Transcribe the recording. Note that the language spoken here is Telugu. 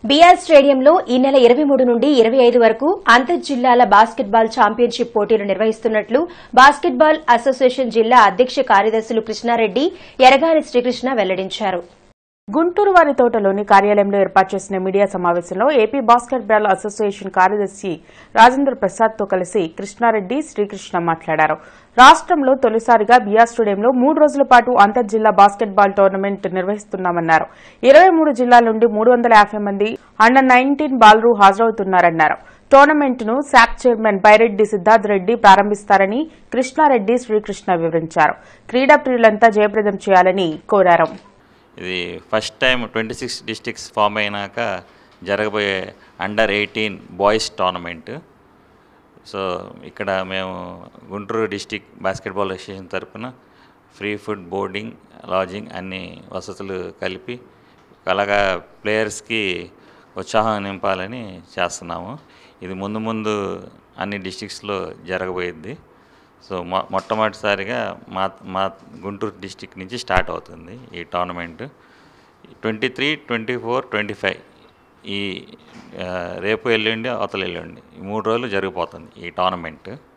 బీఆర్ స్టేడియంలో ఈ నెల ఇరవై మూడు నుండి ఇరవై ఐదు వరకు అంతర్జిల్లాల బాస్కెట్బాల్ ఛాంపియన్షిప్ పోటీలు నిర్వహిస్తున్నట్లు బాస్కెట్బాల్ అసోసియేషన్ జిల్లా అధ్యక్ష కార్యదర్శులు కృష్ణారెడ్డి ఎరగాని శ్రీకృష్ణ వెల్లడించారు గుంటూరు వారి తోటలోని కార్యాలయంలో ఏర్పాటు చేసిన మీడియా సమావేశంలో ఏపీ బాస్కెట్బాల్ అసోసియేషన్ కార్యదర్శి రాజేంద్ర ప్రసాద్ తో కలిసి కృష్ణారెడ్డి శ్రీకృష్ణ మాట్లాడారు రాష్ట్రంలో తొలిసారిగా బిఆర్ స్టేడియంలో మూడు రోజుల పాటు అంతర్జిల్లా బాస్కెట్బాల్ టోర్నమెంట్ నిర్వహిస్తున్నామన్నారు ఇరవై మూడు జిల్లాల నుండి మూడు వందల యాభై మంది అండర్ నైన్టీన్ బాలరు హాజరవుతున్నారన్నారు టోర్నమెంట్ ను శాప్ చైర్మన్ బైరెడ్డి సిద్ధార్థ్ రెడ్డి ప్రారంభిస్తారని కృష్ణారెడ్డి శ్రీకృష్ణ వివరించారు క్రీడా ప్రియులంతా జయప్రదం చేయాలని కోరారు ఇది first time twenty six districts form అయినాక జరగబోయే under eighteen boys tournament so ఇక్కడ మేము గుంటూరు డిస్టిక్ బాస్కెట్బాల్ అసోసియేషన్ తరపున ఫ్రీ ఫుడ్ బోర్డింగ్ లాడ్జింగ్ అన్ని వసతులు కలిపి అలాగా ప్లేయర్స్కి ఉత్సాహం నింపాలని చేస్తున్నాము ఇది ముందు ముందు అన్ని డిస్టిక్స్లో జరగబోయేది సో మొ మొట్టమొదటిసారిగా మా మా గుంటూరు డిస్టిక్ నుంచి స్టార్ట్ అవుతుంది ఈ tournament twenty three twenty four twenty five ఈ ఆ, రేపు ఎల్లుండి అవతల ఎల్లుండి ఈ మూడు రోజులు జరిగిపోతుంది ఈ టోర్నమెంట్